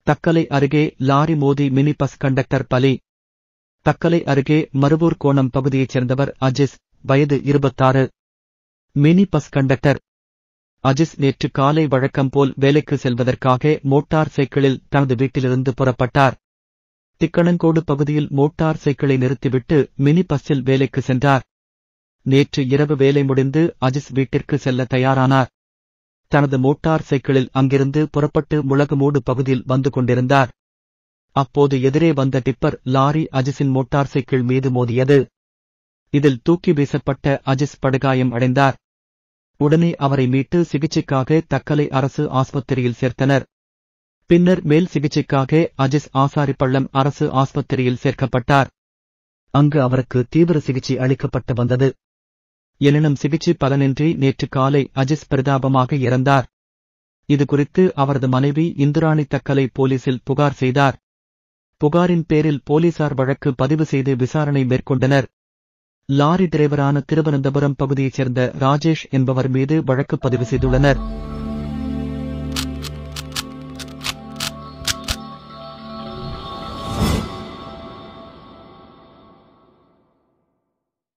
தக்கலை அருகே லாரி மோதி mini bus conductor பலி தக்கலை அருகே மருவூர் கோணம் பகுதியைச் சேர்ந்தவர் அஜிஸ் வயது இருபத்தாறு மினி பஸ் கண்டக்டர் அஜிஸ் நேற்று காலை வழக்கம் போல் வேலைக்கு செல்வதற்காக மோட்டார் சைக்கிளில் தனது வீட்டிலிருந்து புறப்பட்டார் திக்கணங்கோடு பகுதியில் மோட்டார் சைக்கிளை நிறுத்திவிட்டு மினி பஸ்ஸில் வேலைக்கு சென்றார் நேற்று இரவு வேலை முடிந்து அஜிஸ் வீட்டிற்கு செல்ல தயாரானார் தனது மோட்டார் சைக்கிளில் அங்கிருந்து புறப்பட்டு முளகுமூடு பகுதியில் வந்து கொண்டிருந்தார் அப்போது எதிரே வந்த டிப்பர் லாரி அஜிஸின் மோட்டார் சைக்கிள் மீது மோதியது இதில் தூக்கி வீசப்பட்ட அஜிஸ் படுகாயம் அடைந்தார் உடனே அவரை மீட்டு சிகிச்சைக்காக தக்கலை அரசு ஆஸ்பத்திரியில் சேர்த்தனர் பின்னர் மேல் சிகிச்சைக்காக அஜிஸ் ஆசாரிப்பள்ளம் அரசு ஆஸ்பத்திரியில் சேர்க்கப்பட்டார் அங்கு அவருக்கு தீவிர சிகிச்சை அளிக்கப்பட்டு வந்தது எனினும் சிகிச்சை பலனின்றி நேற்று காலை அஜிஸ் பரிதாபமாக இறந்தார் இதுகுறித்து அவரது மனைவி இந்துராணி தக்கலை போலீசில் புகார் செய்தார் புகாரின் பேரில் போலீசார் வழக்கு பதிவு செய்து விசாரணை மேற்கொண்டனர் லாரி டிரைவரான திருவனந்தபுரம் பகுதியைச் சேர்ந்த ராஜேஷ் என்பவர் மீது வழக்கு பதிவு செய்துள்ளனர்